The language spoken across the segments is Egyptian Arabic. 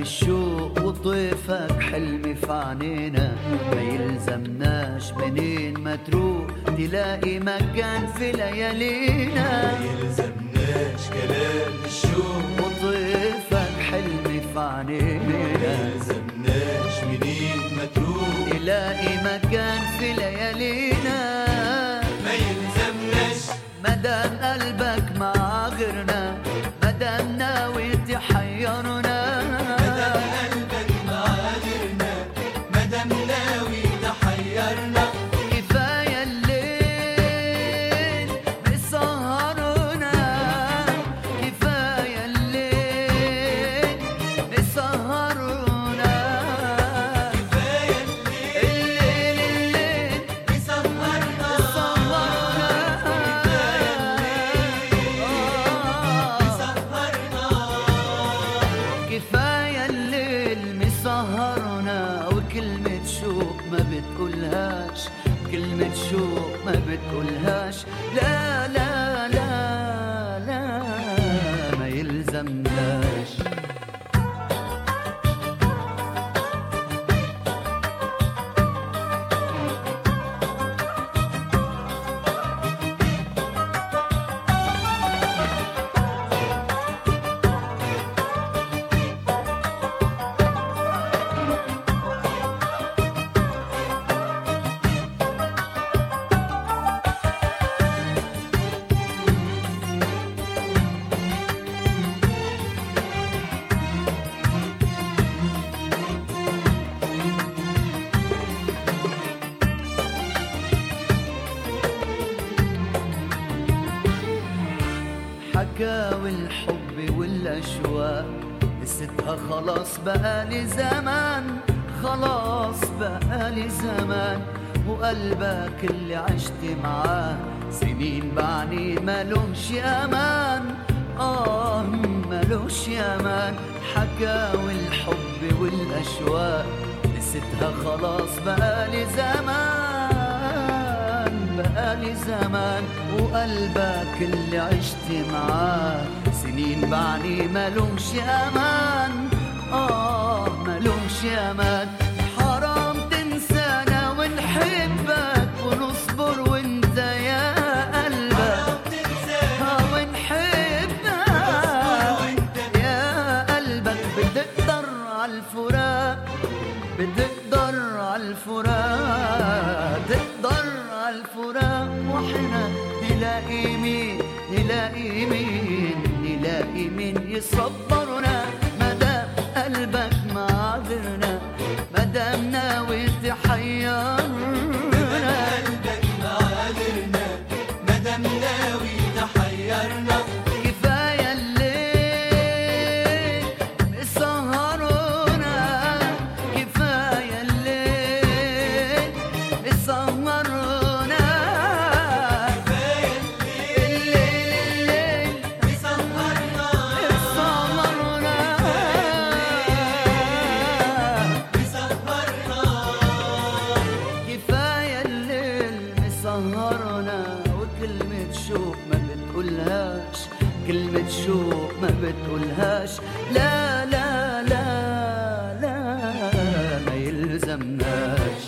الشوق وطيفك حلمي في عنينا ما يلزمناش منين ما تروح تلاقي مكان في ليالينا ما يلزمناش كلام الشوق وطيفك حلمي في ما عنينا يلزمناش منين ما تروح تلاقي مكان في ليالينا ما يلزمناش مدام قلبك مع غيرنا مدام ناوي تحيرنا مدام قلبك معادرنا مدام ناوي تحيرنا كفاية الليل مسهرنا كفاية الليل مسهرنا كفاية الليل الليل الليل مسهرنا مسهرنا كفاية الليل مسهرنا وكلمة شوق ما بتقولهاش كلمة شوق ما بتقولهاش لا لا لا لا ما يلزمناش حكاوي الحب والأشواق نسيتها خلاص بقالي زمان خلاص بقالي زمان وقلبك اللي عشت معاه سنين بعني ملوش أمان آه ملوش أمان حكاوي الحب والأشواق نسيتها خلاص بقالي زمان بقالي زمان وقلبك اللي عشت معاه سنين بعني ملوش امان اه ملوش امان حرام تنسانا ونحبك ونصبر وانت يا قلبك حرام تنسانا آه ونحبك يا قلبك بتقدر عالفراق بتقدر عالفراق تقدر عالفراق واحنا نلاقي مين نلاقي مين نلاقي مين يصبرنا مدام قلبك معذرنا مدام ناوي تحيرنا قلبك معادرنا مدام ناوي تحيرنا كفاية الليل مسهرنا كفاية الليل مسهرنا كفاية الليل الليل الليل مسهرنا مسهرنا مسهرنا كفاية الليل مسهرنا وكلمة شوق ما بتقولهاش كلمة شوق ما بتقولهاش لا لا لا لا ما يلزمناش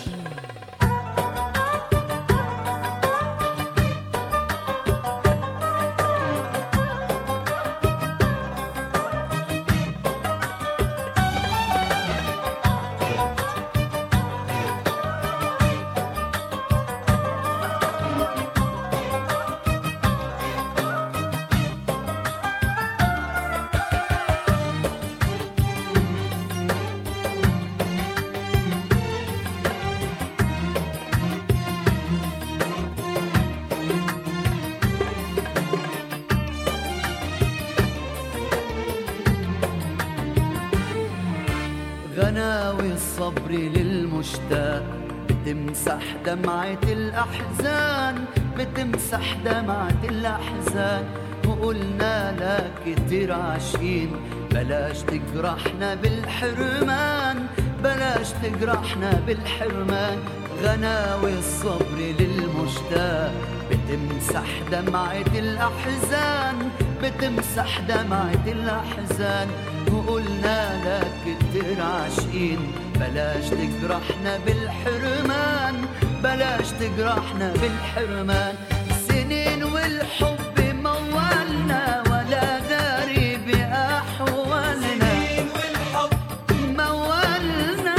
غناوي الصبر للمشتاق بتمسح دمعة الأحزان بتمسح دمعة الأحزان وقلنا لك كتير عاشقين بلاش تجرحنا بالحرمان بلاش تجرحنا بالحرمان غناوي الصبر للمشتاق بتمسح دمعة الأحزان بتمسح دمعة الأحزان وقلنا لك كتير عاشقين بلاش تجرحنا بالحرمان بلاش تجرحنا بالحرمان سنين والحب موالنا ولا داري بأحوالنا سنين والحب موالنا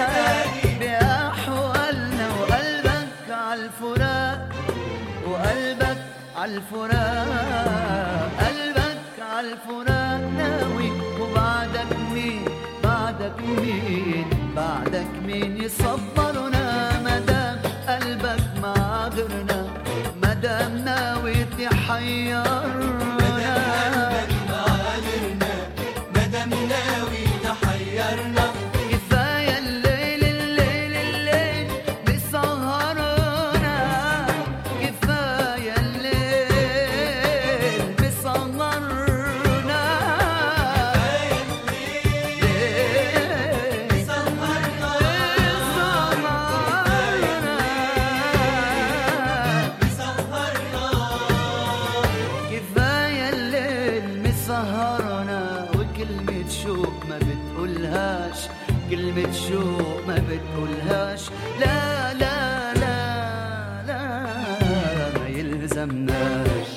بأحوالنا وقلبك عالفراق وقلبك عالفراق قلبك عالفراق ناوي وبعدك مين بعدك مين بعدك مين يصبرنا مدام قلبك مع غيرنا مدام ناوي تحيرنا معاذرنا مدام ناوي تحيرنا كفاية الليل الليل الليل بسهرنا كفاية الليل بسهرنا ليل سهرنا بسهرنا سهرنا كفاية الليل مسهرنا وكلمة شوق ما بتقولهاش كلمة شوق ما بتقولهاش لا لا لا لا ما يلزمناش